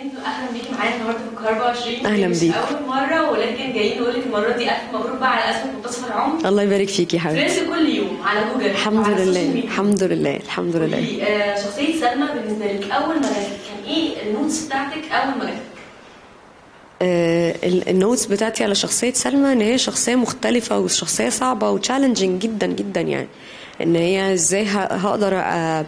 انتوا اهلا بيكي معانا النهارده في القاهره 24 أهلاً مش بيك. اول مره ولكن جايين نقول لك المره دي الف مبروك بقى على اسمك منتصف العمر الله يبارك فيكي يا حبيبتي ترند كل يوم على جوجل الحمد وعلى السوشيال لله ميديا. الحمد لله الحمد لله قولي، آه، شخصيه سلمى بالنسبه لك اول ما جاتك كان ايه النوتس بتاعتك اول ما جاتك؟ آه، ال- النوتس بتاعتي على شخصية سلمى ان هي شخصية مختلفة وشخصية صعبة وتشالنجينج جدا جدا يعني ان هي ازاي ه- هقدر أ-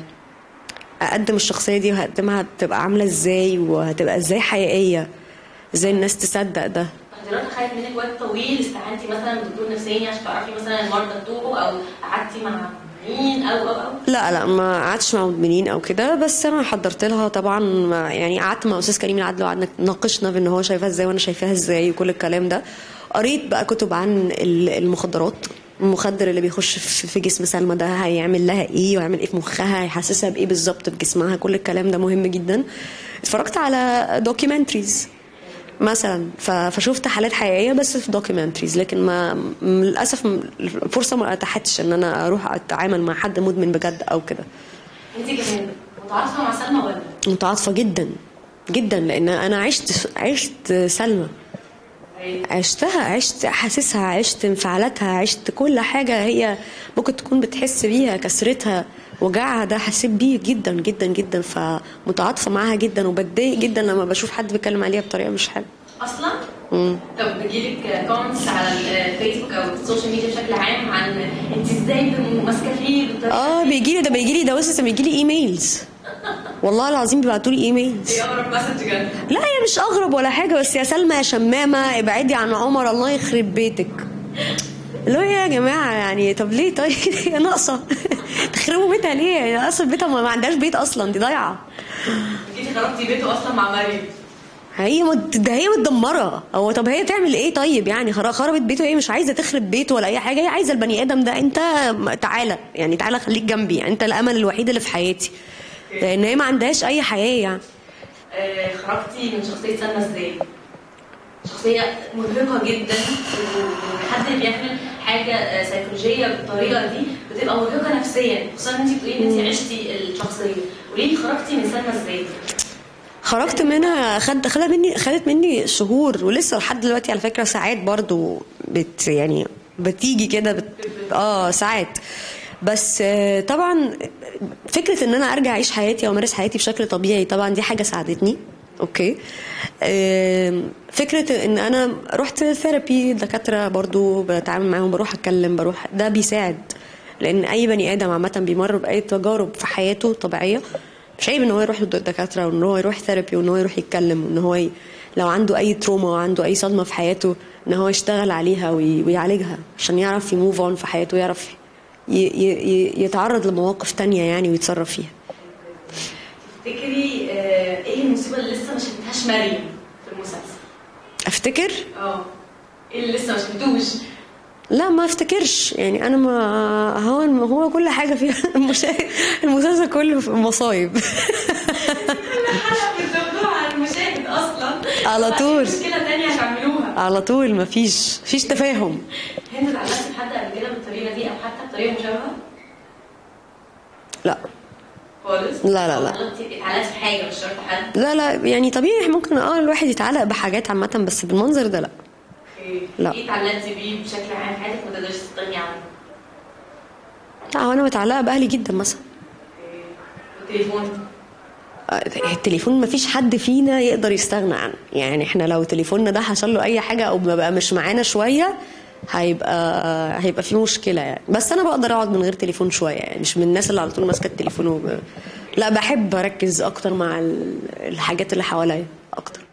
اقدم الشخصية دي وهقدمها تبقى عاملة ازاي وهتبقى ازاي حقيقية ازاي الناس تصدق ده حضرتك خدت منك وقت طويل استعنتي مثلا بدكتور نفساني عشان تعرفي مثلا المرضى بتوعه او قعدتي مع مين او او او لا لا ما قعدتش مع مدمنين او كده بس انا حضرت لها طبعا ما يعني قعدت مع استاذ كريم العدل وقعدنا ناقشنا في ان هو شايفها ازاي وانا شايفاها ازاي وكل الكلام ده قريت بقى كتب عن ال- المخدرات المخدر اللي بيخش في في جسم سلمى ده هيعمل لها ايه ويعمل ايه في مخها هيحسسها بايه بالظبط في جسمها كل الكلام ده مهم جدا اتفرجت على دوكيومنتريز مثلا ف- فشفت حالات حقيقيه بس في دوكيومنتريز لكن ما م- للاسف م- الفرصه ما اتاحتش ان انا اروح اتعامل مع حد مدمن بجد او كده انت كمان متعاطفه مع سلمى ولا؟ متعاطفه جدا جدا لان انا عشت عشت سلمى عشتها عشت حاسسها عشت انفعالاتها عشت كل حاجة هي ممكن تكون بتحس بيها كسرتها وجعها ده حسيت بيه جدا جدا جدا فمتعاطفة معاها جدا وبتضايق جدا لما بشوف حد بيتكلم عليها بطريقة مش حلوة اصلا مم. طب بيجيلك كومنتس على الفيسبوك او السوشيال ميديا بشكل عام عن انت ازاي ماسكه فيه بالطريقه اه بيجي لي ده بيجي لي ده بس بيجي لي ايميلز والله العظيم بيبعتوا لي ايميلز ايه اقرب مسج جد لا هي مش اغرب ولا حاجه بس يا سلمى يا شمامه ابعدي عن عمر الله يخرب بيتك اللي هو إيه يا جماعه يعني طب ليه طيب هي ناقصه تخربوا بيتها ليه هي اصلا بيتها ما ما عندهاش بيت اصلا دي ضايعه جيتي خربتي بيته اصلا مع مريم هي مت... ده هي متدمره هو طب هي تعمل ايه طيب يعني خر- خربت بيته ايه مش عايزه تخرب بيته ولا اي حاجه هي عايزه البني ادم ده انت تعالى يعني تعالى خليك جنبي انت الامل الوحيد اللي في حياتي لان هي ما عندهاش اي حياه يعني آه، خرجتي من شخصيه سلمى ازاي؟ شخصيه مرهقه جدا وحد اللي بيعمل حاجه آه، سيكولوجيه بالطريقه دي بتبقى مرهقه نفسيا خصوصا ان انت بتقولي ان انت عشتي الشخصيه قولي لي خرجتي من سلمى ازاي؟ خرجت منها خد خدت مني خدت مني شهور ولسه لحد دلوقتي على فكره ساعات برضو بت يعني بتيجي كده بت اه ساعات بس آه، طبعا فكره ان انا ارجع اعيش حياتي او امارس حياتي بشكل طبيعي طبعا دي حاجه ساعدتني اوكي آم، فكره ان انا رحت ثيرابي دكاتره برضو بتعامل معاهم بروح اتكلم بروح ده بيساعد لان اي بني ادم عامه بيمر باي تجارب في حياته طبيعيه مش عيب ان هو يروح للدكاتره وان هو يروح ثيرابي وان هو يروح يتكلم وان هو ي... لو عنده اي تروما وعنده اي صدمه في حياته ان هو يشتغل عليها وي... ويعالجها عشان يعرف يموف اون في حياته ويعرف ي... ي... ي- يتعرض لمواقف تانية يعني ويتصرف فيها تفتكري آه، ايه المصيبه اللي لسه ما شافتهاش مريم في المسلسل؟ افتكر اه ايه اللي لسه ما شفتوش؟ لا ما افتكرش يعني انا ما هو هو كل حاجه فيها المشا- المسلسل كله مصايب حلقه بتزودوها على المشاهد اصلا على وبعدين طول. مشكله تانية هتعملوها على طول ما فيش فيش تفاهم هند اتعلقتي بحد قبل كده بالطريقه دي او حتى بطريقه مشابهه؟ لا خالص؟ لا، لا، لا. اتعلقتي اتعلقتي في حاجه مش شرط حد؟ لا لا يعني طبيعي ممكن اه الواحد يتعلق بحاجات عامه بس بالمنظر ده لا اوكي. لا. ايه اتعلقتي بيه بشكل عام في حياتك ما تقدريش تستغني عنه؟ لا هو انا متعلقه باهلي جدا مثلا اوكي. والتليفون آه، التليفون ما فيش حد فينا يقدر يستغنى عنه يعني احنا لو تليفوننا ده حصل له اي حاجه او ما بقى مش معانا شويه هيبقى هيبقى في مشكله يعني بس انا بقدر اقعد من غير تليفون شويه يعني مش من الناس اللي على طول ماسكه التليفون وب... لا بحب اركز اكتر مع ال- الحاجات اللي حواليا اكتر